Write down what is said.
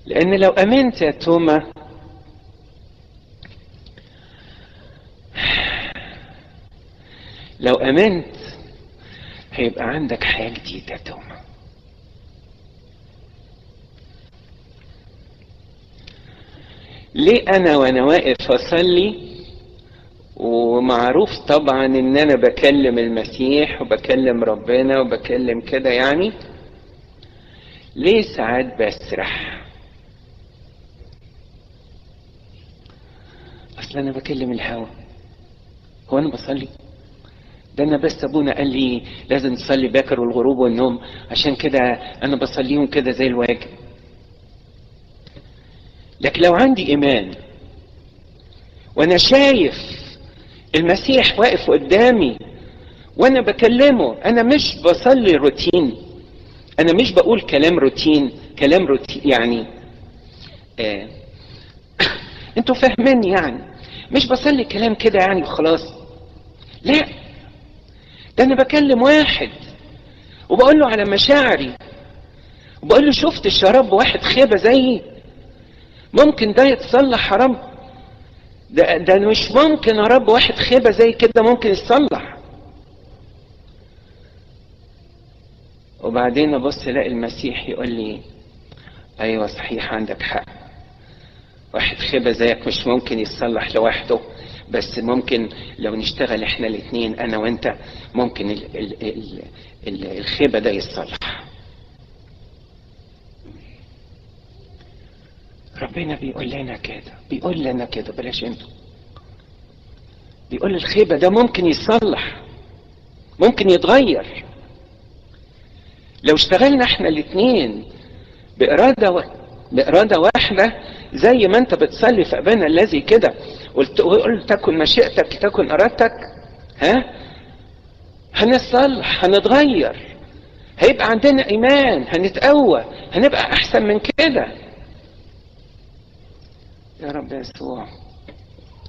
لان لو امنت يا توما لو امنت هيبقى عندك حياه جديده يا توما ليه انا وانا واقف اصلي ومعروف طبعا ان انا بكلم المسيح وبكلم ربنا وبكلم كده يعني ليه ساعات بسرح اصل انا بكلم الهوى هو انا بصلي ده انا بس ابونا قال لي لازم تصلي باكر والغروب والنوم عشان كده انا بصليهم كده زي الواجب لكن لو عندي ايمان وانا شايف المسيح واقف قدامي وانا بكلمه انا مش بصلي روتين انا مش بقول كلام روتين كلام روتين يعني آه انتوا فاهميني يعني مش بصلي كلام كده يعني وخلاص لا ده انا بكلم واحد وبقول له على مشاعري وبقول له شفت الشراب واحد خيبة زيي ممكن ده يتصلح حرام ده ده مش ممكن يا رب واحد خيبة زي كده ممكن يتصلح وبعدين ابص الاقي المسيح يقول لي ايوه صحيح عندك حق واحد خيبة زيك مش ممكن يتصلح لوحده بس ممكن لو نشتغل احنا الاثنين انا وانت ممكن ال ال ال ال الخيبة ده يتصلح ربنا بيقول لنا كده بيقول لنا كده بلاش انتوا بيقول الخيبة ده ممكن يتصلح ممكن يتغير لو اشتغلنا احنا الاثنين بإرادة و... بإرادة واحدة زي ما انت بتصلي في أبانا الذي كده قلت قلت تكن مشيئتك تكن إرادتك ها هنصلح هنتغير هيبقى عندنا إيمان هنتقوى هنبقى أحسن من كده يا رب يسوع